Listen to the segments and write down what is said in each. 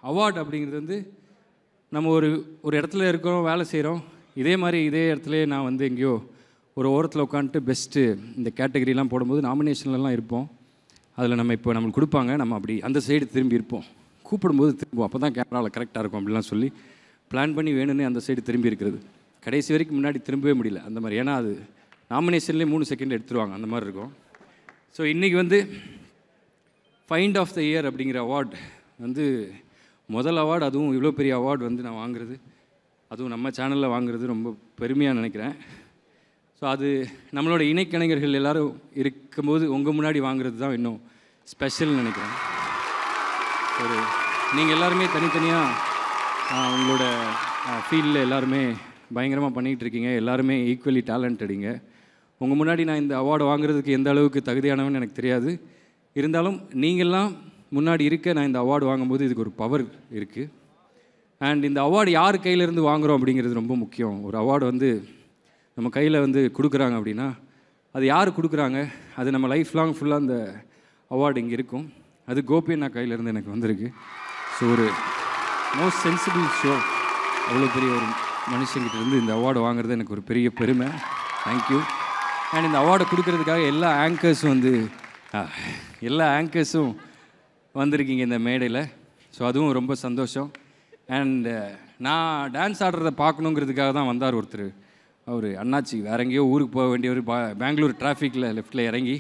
award அப்படிங்கிறது வந்து நம்ம ஒரு ஒரு இடத்துல இருக்கிறோம் வேலை செய்கிறோம் இதே மாதிரி இதே இடத்துலயே நான் வந்து எங்கேயோ ஒரு ஓரத்தில் உட்காந்துட்டு பெஸ்ட்டு இந்த கேட்டகரிலாம் போடும்போது நாமினேஷன்லலாம் இருப்போம் அதில் நம்ம இப்போ நம்மளுக்கு கொடுப்பாங்க நம்ம அப்படி அந்த சைடு திரும்பி இருப்போம் கூப்பிடும்போது திரும்புவோம் அப்போ தான் கேமராவில் கரெக்டாக இருக்கும் அப்படிலாம் சொல்லி பிளான் பண்ணி வேணும்னு அந்த சைடு திரும்பி இருக்கிறது கடைசி வரைக்கும் முன்னாடி திரும்பவே முடியல அந்த மாதிரி ஏன்னா அது நாமினேஷன்லேயே மூணு செகண்ட் எடுத்துருவாங்க அந்த மாதிரி இருக்கும் ஸோ இன்றைக்கி வந்து ஃபைண்ட் ஆஃப் த இயர் அப்படிங்கிற அவார்ட் வந்து முதல் அவார்டு அதுவும் இவ்வளோ பெரிய அவார்டு வந்து நான் வாங்குறது அதுவும் நம்ம சேனலில் வாங்குறது ரொம்ப பெருமையாக நினைக்கிறேன் ஸோ அது நம்மளோட இணைக்கலைஞர்கள் எல்லாரும் இருக்கும்போது உங்கள் முன்னாடி வாங்குறது தான் இன்னும் ஸ்பெஷல்னு நினைக்கிறேன் ஒரு நீங்கள் எல்லாருமே தனித்தனியாக உங்களோட ஃபீல்டில் எல்லாருமே பயங்கரமாக பண்ணிகிட்டு இருக்கீங்க எல்லாருமே ஈக்குவலி டேலண்டடிங்க உங்கள் முன்னாடி நான் இந்த அவார்டு வாங்குறதுக்கு எந்த அளவுக்கு தகுதியானவன்னு எனக்கு தெரியாது இருந்தாலும் நீங்கள்லாம் முன்னாடி இருக்க நான் இந்த அவார்டு வாங்கும்போது இதுக்கு ஒரு பவர் இருக்குது அண்ட் இந்த அவார்டு யார் கையிலேருந்து வாங்குறோம் அப்படிங்கிறது ரொம்ப முக்கியம் ஒரு அவார்டு வந்து நம்ம கையில் வந்து கொடுக்குறாங்க அப்படின்னா அது யார் கொடுக்குறாங்க அது நம்ம லைஃப் லாங் ஃபுல்லாக அந்த அவார்டு இங்கே இருக்கும் அது கோபி அண்ணா கையிலேருந்து எனக்கு வந்திருக்கு ஸோ ஒரு மோஸ்ட் சென்சிபிள் ஷோ அவ்வளோ பெரிய ஒரு மனுஷங்கிட்ட இருந்து இந்த அவார்டு வாங்குறது எனக்கு ஒரு பெரிய பெருமை தேங்க்யூ அண்ட் இந்த அவார்டை கொடுக்கறதுக்காக எல்லா ஆங்கர்ஸும் வந்து ஆஹ், எல்லா ஆங்கர்ஸும் வந்திருக்கீங்க இந்த மேடையில் ஸோ அதுவும் ரொம்ப சந்தோஷம் அண்ட் நான் டான்ஸ் ஆடுறத பார்க்கணுங்கிறதுக்காக தான் வந்தார் ஒருத்தர் அவர் அண்ணாச்சி வேற எங்கேயோ ஊருக்கு போக வேண்டியவர் பா பெங்களூர் டிராஃபிக்கில் லெஃப்ட்டில் இறங்கி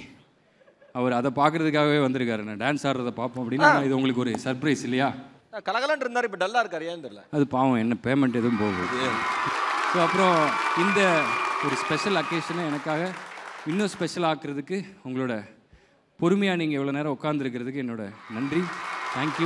அவர் அதை பார்க்கறதுக்காகவே வந்திருக்காரு நான் டான்ஸ் ஆடுறத பார்ப்போம் அப்படின்னா இது உங்களுக்கு ஒரு சர்ப்ரைஸ் இல்லையா கலகலன்னு இருந்தார் இப்போ டல்லாக இருக்காரு ஏன்னு தெரியல அது பாவம் என்ன பேமெண்ட் எதுவும் போகுது ஸோ அப்புறம் இந்த ஒரு ஸ்பெஷல் அக்கேஷனை எனக்காக இன்னும் ஸ்பெஷல் ஆக்குறதுக்கு உங்களோட பொறுமையாக நீங்கள் இவ்வளோ நேரம் உட்காந்துருக்கிறதுக்கு என்னோட நன்றி தேங்க்யூ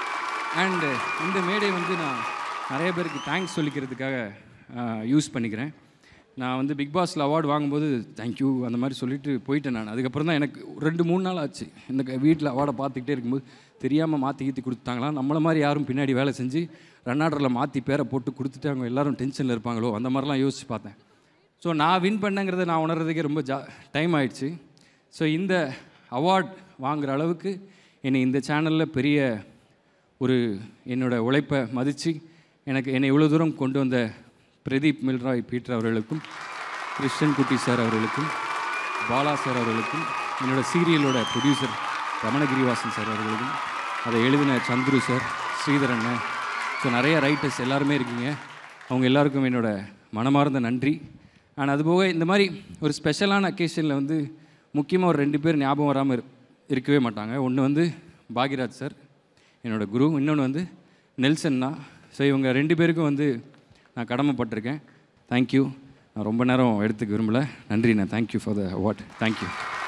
அண்டு இந்த மேடை வந்து நான் நிறைய பேருக்கு தேங்க்ஸ் சொல்லிக்கிறதுக்காக யூஸ் பண்ணிக்கிறேன் நான் வந்து பிக் பாஸில் அவார்டு வாங்கும்போது தேங்க்யூ அந்த மாதிரி சொல்லிட்டு போயிட்டேன் நான் அதுக்கப்புறம் தான் எனக்கு ஒரு ரெண்டு மூணு நாள் ஆச்சு இந்த வீட்டில் அவார்டை பார்த்துக்கிட்டே இருக்கும்போது தெரியாமல் மாற்றி கீத்தி கொடுத்தாங்களா நம்மள மாதிரி யாரும் பின்னாடி வேலை செஞ்சு ரன் ஆர்டரில் மாற்றி பேரை போட்டு கொடுத்துட்டு அவங்க எல்லாரும் டென்ஷனில் இருப்பாங்களோ அந்த மாதிரிலாம் யோசிச்சு பார்த்தேன் ஸோ நான் வின் பண்ணங்கிறத நான் உணர்றதுக்கே ரொம்ப ஜா டைம் ஆயிடுச்சு ஸோ இந்த அவார்ட் வாங்குற அளவுக்கு என்னை இந்த சேனலில் பெரிய ஒரு என்னோட உழைப்பை மதித்து எனக்கு என்னை இவ்வளோ தூரம் கொண்டு வந்த பிரதீப் மில்ராய் பீட்டர் அவர்களுக்கும் கிருஷ்ணன் குட்டி சார் அவர்களுக்கும் பாலா சார் அவர்களுக்கும் என்னோட சீரியலோட ப்ரொடியூசர் ரமணகிரிவாசன் சார் அவர்களுக்கும் அதை எழுதின சந்துரு சார் ஸ்ரீதர் அண்ணன் ஸோ நிறைய ரைட்டர்ஸ் எல்லாருமே இருக்கீங்க அவங்க எல்லாருக்கும் என்னோட மனமார்ந்த நன்றி அண்ட் அதுபோக இந்த மாதிரி ஒரு ஸ்பெஷலான அக்கேஷனில் வந்து முக்கியமாக ஒரு ரெண்டு பேர் ஞாபகம் வராமல் இரு இருக்கவே மாட்டாங்க ஒன்று வந்து பாக்யராஜ் சார் என்னோட குரு இன்னொன்று வந்து நெல்சன்னா ஸோ இவங்க ரெண்டு பேருக்கும் வந்து நான் கடமைப்பட்டிருக்கேன் தேங்க்யூ நான் ரொம்ப நேரம் எடுத்துக்க விரும்பல நன்றி நான் thank you for the award thank you